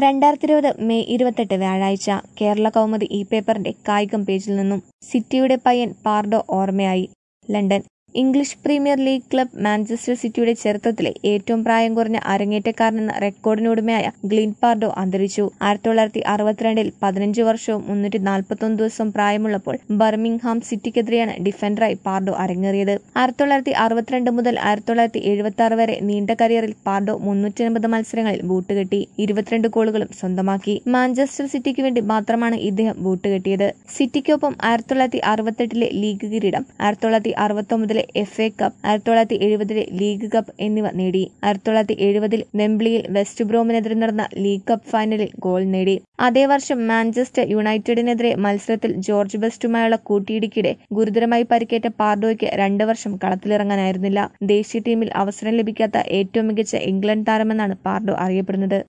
രണ്ടായിരത്തി ഇരുപത് മെയ് ഇരുപത്തെട്ട് വ്യാഴാഴ്ച കേരള കൗമുദി ഈ പേപ്പറിന്റെ കായികം പേജിൽ നിന്നും സിറ്റിയുടെ പയ്യൻ പാർഡോ ഓർമ്മയായി London English Premier League club Manchester സിറ്റിയുടെ ചരിത്രത്തിലെ ഏറ്റവും പ്രായം കുറഞ്ഞ അരങ്ങേറ്റക്കാരനെന്ന റെക്കോർഡിനുടമയായ ഗ്ലീൻ പാർഡോ അന്തരിച്ചു ആയിരത്തി തൊള്ളായിരത്തി അറുപത്തിരണ്ടിൽ പതിനഞ്ച് വർഷവും മുന്നൂറ്റി നാൽപ്പത്തൊന്ന് ദിവസം പ്രായമുള്ളപ്പോൾ ബർമിംഗ്ഹാം സിറ്റിക്കെതിരെയാണ് ഡിഫൻഡറായി പാർഡോ അരങ്ങേറിയത് ആയിരത്തി തൊള്ളായിരത്തി അറുപത്തിരണ്ട് മുതൽ ആയിരത്തി തൊള്ളായിരത്തി എഴുപത്തി ആറ് വരെ നീണ്ട കരിയറിൽ പാർഡോ മുന്നൂറ്റി അൻപത് മത്സരങ്ങളിൽ ബൂട്ട് കെട്ടി ഇരുപത്തിരണ്ട് ഗോളുകളും സ്വന്തമാക്കി മാഞ്ചസ്റ്റർ സിറ്റിക്ക് വേണ്ടി മാത്രമാണ് ഇദ്ദേഹം ബൂട്ട് കെട്ടിയത് സിറ്റിക്കൊപ്പം ആയിരത്തി തൊള്ളായിരത്തി അറുപത്തെട്ടിലെ ലീഗ് കിരീടം ആയിരത്തി തൊള്ളായിരത്തി അറുപത്തൊമ്പതിലെ എഫ് എ കപ്പ് ആയിരത്തി തൊള്ളായിരത്തി എഴുപതിലെ ലീഗ് കപ്പ് എന്നിവ നേടി ആയിരത്തി തൊള്ളായിരത്തി എഴുപതിൽ വെംബ്ലിയിൽ വെസ്റ്റ് ബ്രോമിനെതിരെ നടന്ന ലീഗ് കപ്പ് ഫൈനലിൽ ഗോൾ നേടി അതേ വർഷം മാഞ്ചസ്റ്റർ യുണൈറ്റഡിനെതിരെ മത്സരത്തിൽ ജോർജ് ബെസ്റ്റുമായുള്ള കൂട്ടിയിടിക്കിടെ ഗുരുതരമായി പരിക്കേറ്റ പാർഡോയ്ക്ക് രണ്ട് വർഷം കളത്തിലിറങ്ങാനായിരുന്നില്ല ദേശീയ ടീമിൽ അവസരം ലഭിക്കാത്ത ഏറ്റവും മികച്ച ഇംഗ്ലണ്ട് താരമെന്നാണ് പാർഡോ അറിയപ്പെടുന്നത്